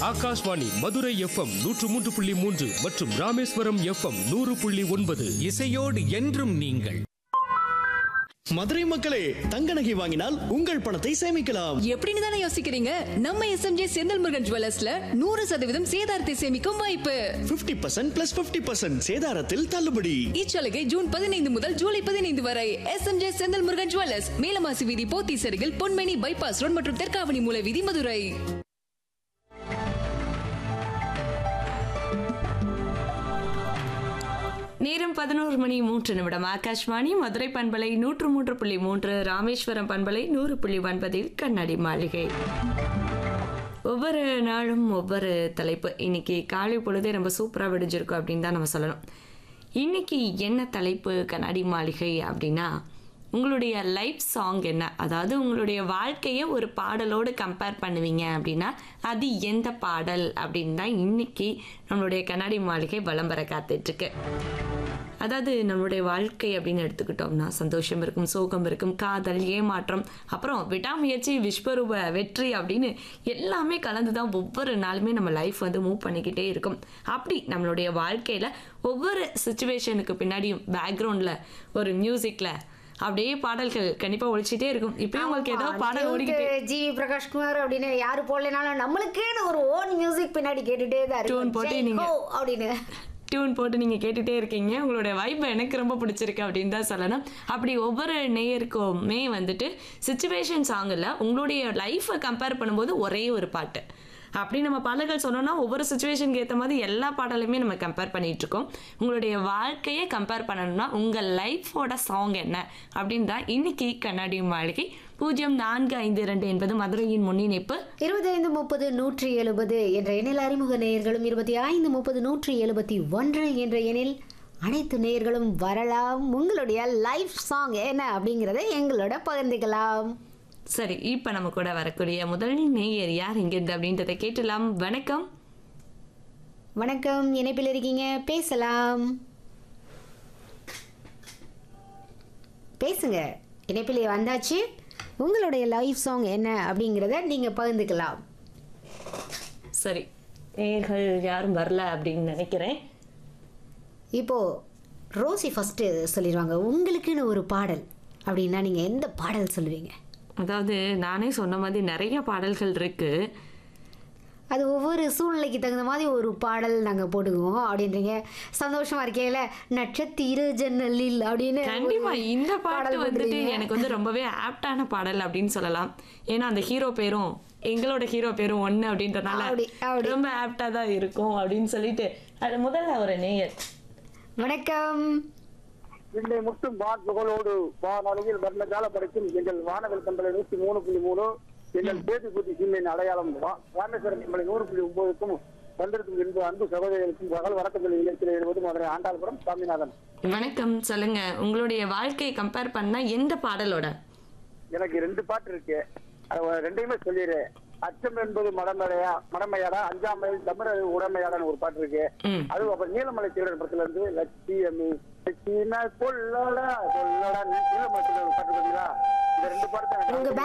Akashvani Madurai FM நூற்று மூன்று புள்ளி மூன்று மற்றும் ராமேஸ்வரம் எஃப்எம் நூறு புள்ளி ஒன்பது இசையோடு என்றும் நீங்கள் மதுரை மக்களே தங்க நகை வாங்கினால் உங்கள் பணத்தை சேமிக்கலாம் எப்படின்னு தானே யோசிக்கிறீங்க நம்ம எஸ்எம்ஜே செந்தில் முருகன் ஜுவல்லர்ஸ்ல நூறு சதவீதம் சேதாரத்தை சேமிக்கும் வாய்ப்பு 50% பர்சன்ட் பிளஸ் பிப்டி பர்சன்ட் சேதாரத்தில் தள்ளுபடி இச்சலுகை ஜூன் பதினைந்து முதல் ஜூலை பதினைந்து வரை எஸ்எம்ஜே செந்தில் முருகன் ஜுவல்லர்ஸ் மேலமாசி வீதி போத்தி சருகில் பொன்மணி பைபாஸ் ரோட் மற்றும் தெற்காவணி மூல வீதி மதுரை நேரம் பதினோரு மணி மூன்று நிமிடம் ஆகாஷ்வாணி மதுரை பண்பலை நூற்று மூன்று புள்ளி மூன்று ராமேஸ்வரம் பண்பலை நூறு புள்ளி ஒன்பதில் கண்ணாடி மாளிகை ஒவ்வொரு நாளும் ஒவ்வொரு தலைப்பு இன்னைக்கு காலை பொழுதே ரொம்ப சூப்பராக விடிஞ்சிருக்கும் அப்படின்னு தான் நம்ம சொல்லணும் இன்னைக்கு என்ன தலைப்பு கண்ணாடி மாளிகை அப்படின்னா உங்களுடைய லைஃப் சாங் என்ன அதாவது உங்களுடைய வாழ்க்கையை ஒரு பாடலோடு கம்பேர் பண்ணுவீங்க அப்படின்னா அது எந்த பாடல் அப்படின்னு தான் இன்னைக்கு நம்மளுடைய கண்ணாடி மாளிகை வலம் வர காத்துட்ருக்கு அதாவது நம்மளுடைய வாழ்க்கை அப்படின்னு எடுத்துக்கிட்டோம்னா சந்தோஷம் இருக்கும் சோகம் இருக்கும் காதல் ஏமாற்றம் அப்புறம் விடாமுயற்சி விஸ்வரூப வெற்றி அப்படின்னு எல்லாமே கலந்து தான் ஒவ்வொரு நாளுமே நம்ம லைஃப் வந்து மூவ் பண்ணிக்கிட்டே இருக்கும் அப்படி நம்மளுடைய வாழ்க்கையில் ஒவ்வொரு சுச்சுவேஷனுக்கு பின்னாடியும் பேக்ரவுண்டில் ஒரு மியூசிக்கில் அப்படியே பாடல்கள் கண்டிப்பாக ஒழிச்சிட்டே இருக்கும் இப்பயும் உங்களுக்கு ஏதோ பாடல் ஓடிக்கிட்டே ஜி பிரகாஷ் குமார் அப்படின்னு யாரு போடலனாலும் நம்மளுக்கேன்னு ஒரு ஓன் மியூசிக் பின்னாடி கேட்டுட்டே தான் Tune இருக்கும் போட்டு ஜெய் நீங்க- ஹோ அப்படின்னு டியூன் போட்டு நீங்கள் கேட்டுகிட்டே இருக்கீங்க உங்களுடைய வைப் எனக்கு ரொம்ப பிடிச்சிருக்கு அப்படின்னு தான் சொல்லணும் அப்படி ஒவ்வொரு நேயருக்குமே வந்துட்டு சுச்சுவேஷன் சாங்கில் உங்களுடைய லைஃப்பை கம்பேர் பண்ணும்போது ஒரே ஒரு பாட்டு அப்படி நம்ம பாடல்கள் சொன்னோம்னா ஒவ்வொரு சுச்சுவேஷனுக்கு ஏற்ற மாதிரி எல்லா பாடலுமே நம்ம கம்பேர் பண்ணிட்டு இருக்கோம் உங்களுடைய வாழ்க்கையை கம்பேர் பண்ணணும்னா உங்கள் லைஃபோட சாங் என்ன அப்படின்னு தான் இன்னைக்கு கண்ணாடி மாளிகை பூஜ்ஜியம் நான்கு ஐந்து இரண்டு என்பது மதுரையின் முன்னிணைப்பு இருபத்தி ஐந்து முப்பது நூற்றி எழுபது என்ற எண்ணில் அறிமுக நேயர்களும் இருபத்தி ஐந்து முப்பது நூற்றி எழுபத்தி ஒன்று என்ற எண்ணில் அனைத்து நேயர்களும் வரலாம் உங்களுடைய லைஃப் சாங் என்ன அப்படிங்கிறத எங்களோட பகிர்ந்துக்கலாம் சரி இப்போ நம்ம கூட வரக்கூடிய முதல் நேயர் யார் எங்கிருந்து அப்படின்றத கேட்டலாம் வணக்கம் வணக்கம் இணைப்பில் இருக்கீங்க பேசலாம் பேசுங்க இணைப்பில் வந்தாச்சு உங்களுடைய லைஃப் சாங் என்ன அப்படிங்கிறத நீங்க பகிர்ந்துக்கலாம் சரி நேயர்கள் யாரும் வரல அப்படின்னு நினைக்கிறேன் இப்போ ரோசி ஃபர்ஸ்ட் சொல்லிடுவாங்க உங்களுக்குன்னு ஒரு பாடல் அப்படின்னா நீங்க எந்த பாடல் சொல்லுவீங்க அதாவது நானே சொன்ன மாதிரி நிறைய பாடல்கள் இருக்கு அது ஒவ்வொரு சூழ்நிலைக்கு தகுந்த மாதிரி ஒரு பாடல் நாங்க போட்டுக்குவோம் அப்படின்றீங்க சந்தோஷமா இருக்கேல நட்சத்திர ஜன்னலில் அப்படின்னு கண்டிப்பா ஒரு இந்த பாட்டு வந்துட்டு போடுறீங்க. எனக்கு வந்து ரொம்பவே ஆப்டான பாடல் அப்படின்னு சொல்லலாம் ஏன்னா அந்த ஹீரோ பேரும் எங்களோட ஹீரோ பேரும் ஒண்ணு அப்படின்றனால அப்படி, அப்படி. ரொம்ப ஆப்டா தான் இருக்கும் அப்படின்னு சொல்லிட்டு அது முதல்ல ஒரு நேயர் வணக்கம் விண்ணை முட்டும் வான் புகழோடு வானொலியில் வர்ணஜால படைக்கும் எங்கள் வானவில் கம்பளை நூத்தி மூணு புள்ளி மூணு எங்கள் பேதி குத்தி சிம்மின் அடையாளம் வா- ராமேஸ்வரம் கம்பளை நூறு புள்ளி ஒன்பதுக்கும் வந்திருக்கும் என்பது அன்பு சகோதரிகளுக்கும் பகல் வணக்கத்தில் நிகழ்ச்சியில் எழுவது மதுரை ஆண்டாள்புரம் சாமிநாதன் வணக்கம் சொல்லுங்க உங்களுடைய வாழ்க்கையை கம்பேர் பண்ணா எந்த பாடலோட எனக்கு ரெண்டு பாட்டு இருக்கு அது ஒரு ரெண்டையுமே சொல்லிடுறேன் அச்சம் என்பது மடமையா மடமையாடா அஞ்சாமை தமிழர் உடமையாடான்னு ஒரு பாட்டு இருக்கு ம். அது அப்புறம் நீலமலை தீவிர படத்துல இருந்து லட்சியமி லட்சியமா கொல்லடா கொல்லடா நீலமலை தீவிர பாட்டு இருக்குங்களா இந்த ரெண்டு பாட்டு தான் எனக்கு உங்க